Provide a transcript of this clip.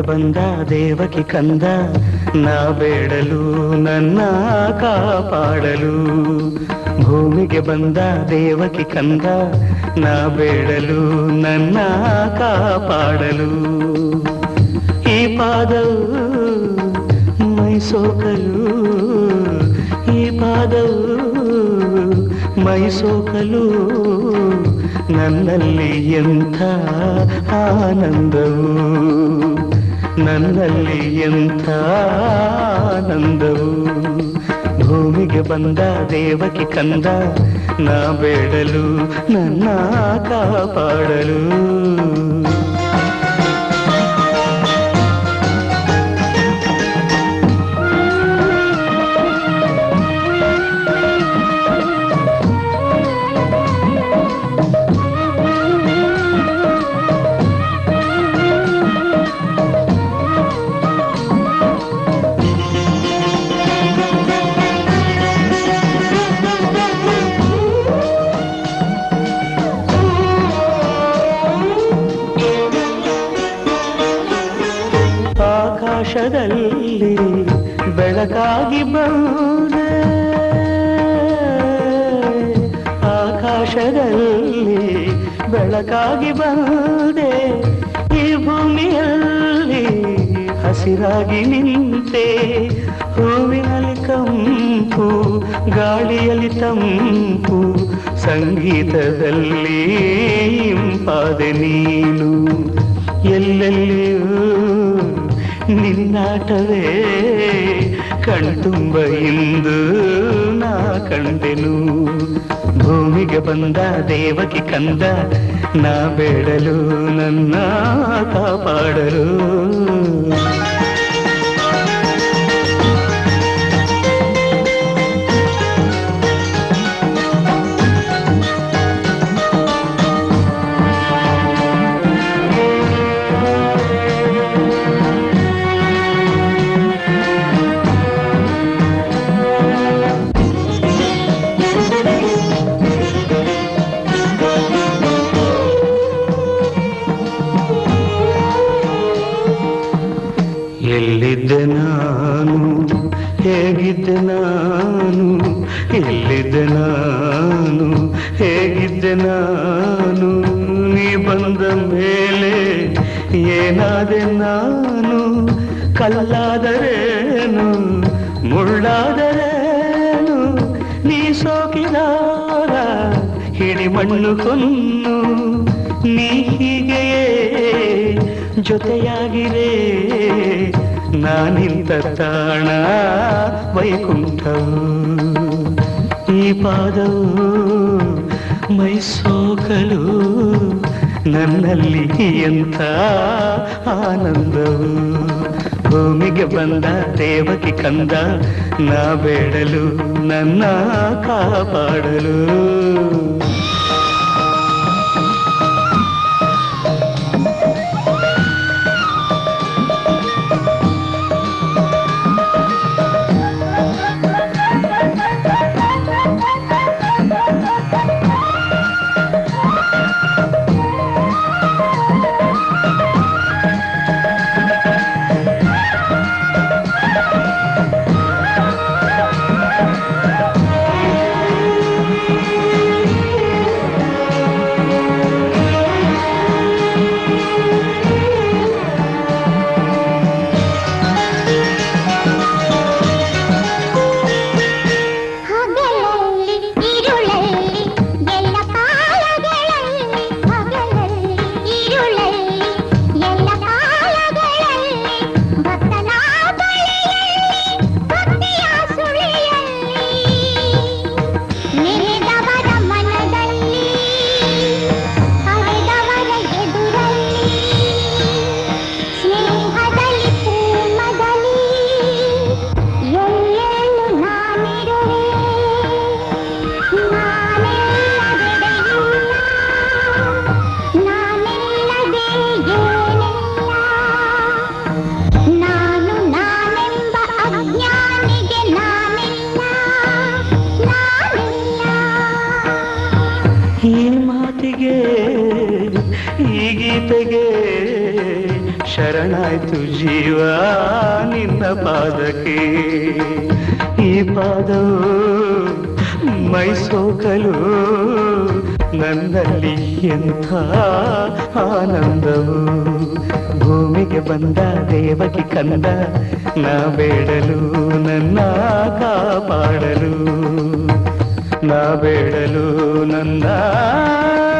ಬಂದ ದೇವಕಿ ಕಂದ ನಾ ಬೇಡಲು ನನ್ನ ಕಾಪಾಡಲು ಭೂಮಿಗೆ ಬಂದ ದೇವಕಿ ಕಂದ ನಾ ಬೇಡಲು ನನ್ನ ಕಾಪಾಡಲು ಈ ಪಾದವು ಮೈಸೋಕಲು ಈ ಪಾದವು ಮೈಸೋಕಲು ನನ್ನಲ್ಲಿ ಎಂಥ ಆನಂದವು ನನ್ನಲ್ಲಿ ಎಂಥ ಆನಂದವು ಭೂಮಿಗೆ ಬಂದ ದೇವಕಿ ಕಂದ ನಾ ಬೇಡಲು ನನ್ನ ಕಾಪಾಡಲು ಆಕಾಶದಲ್ಲಿ ಬೆಳಕಾಗಿ ಬಂದೆ ಆಕಾಶದಲ್ಲಿ ಬೆಳಕಾಗಿ ಬಂದೆ ಈ ಭೂಮಿಯಲ್ಲಿ ಹಸಿರಾಗಿ ನಿಂತೆ ಹೂವಿನಲ್ಲಿ ಕಂಪು ಗಾಳಿಯಲ್ಲಿ ತಂಪು ಸಂಗೀತದಲ್ಲಿ ಇಂಪಾದೆ ನೀನು ಎಲ್ಲೆಲ್ಲಿಯೂ ನಿನ್ನಾಟವೇ ಕಣ್ತುಂಬ ಇಂದು ನಾ ಕಂಡೆನು ಭೂಮಿಗೆ ಬಂದ ದೇವಕಿ ಕಂದ ನಾ ಬೇಡಲು ನನ್ನ ಕಾಪಾಡಲು ಎಲ್ಲಿದ್ದೆ ನಾನು ಹೇಗಿದ್ದೆ ನಾನು ಎಲ್ಲಿದ್ದೆ ನಾನು ಹೇಗಿದ್ದೆ ನಾನು ನೀ ಬಂದ ಮೇಲೆ ಏನಾದೆ ನಾನು ಕಲ್ಲಾದರೇನು ಮುಳ್ಳಾದರೇನು ನೀ ಸೋಕಿದಾಗ ಹಿಡಿ ಮಣ್ಣು ಕೊನ್ನು ನೀ ಹೀಗೆಯೇ ಜೊತೆಯಾಗಿರೇ ನಾನಿಂದ ತಾಣ ವೈಕುಂಠವು ಈ ಪಾದವು ಮೈಸೋಕಲು ನನ್ನಲ್ಲಿ ಎಂಥ ಆನಂದವು ಭೂಮಿಗೆ ಬಂದ ದೇವಕಿ ಕಂದ ನಾ ಬೇಡಲು ನನ್ನ ಕಾಪಾಡಲು ಹಗಲಲ್ಲಿ ഇരുಳಲ್ಲಿ ಎಲ್ಲ ಕಾಲಗಳಲ್ಲಿ ಹಗಲಲ್ಲಿ ഇരുಳಲ್ಲಿ ಎಲ್ಲ ಕಾಲಗಳಲ್ಲಿ ಭಕ್ತನ ಬಳಿಯಲ್ಲಿ ಭಕ್ತಿಯ ಸುಳಿಯಲ್ಲಿ ನೆನೆದವರ ಮನದಲ್ಲಿ ಹರಿದವರ ಎದುರಲ್ಲಿ ಸ್ನೇಹದಲ್ಲಿ ಪ್ರೇಮದಲ್ಲಿ ಎಲ್ಲೆಲ್ಲೂ ನಾನಿರುವೆ ನಾನಿಲ್ಲದೆ ಏನಿಲ್ಲ ನಾನು ನಾನೆಂಬ ಅಜ್ಞಾನಿಗೆ ನಾನಿಲ್ಲ ನಾನಿಲ್ಲ ಈ ಮಾತಿಗೆ ಈ ಗೀತೆಗೆ ಶರಣಾಯ್ತು ಜೀವ ನಿನ್ನ ಪಾದಕ್ಕೆ ಈ ಪಾದವು ಮೈಸೋಕಲು ನನ್ನಲ್ಲಿ ಎಂಥ ಆನಂದವು ಭೂಮಿಗೆ ಬಂದ ದೇವಕಿ ಕಂದ ನಾ ಬೇಡಲು ನನ್ನ ಕಾಪಾಡಲು ನಾ ಬೇಡಲು ನನ್ನ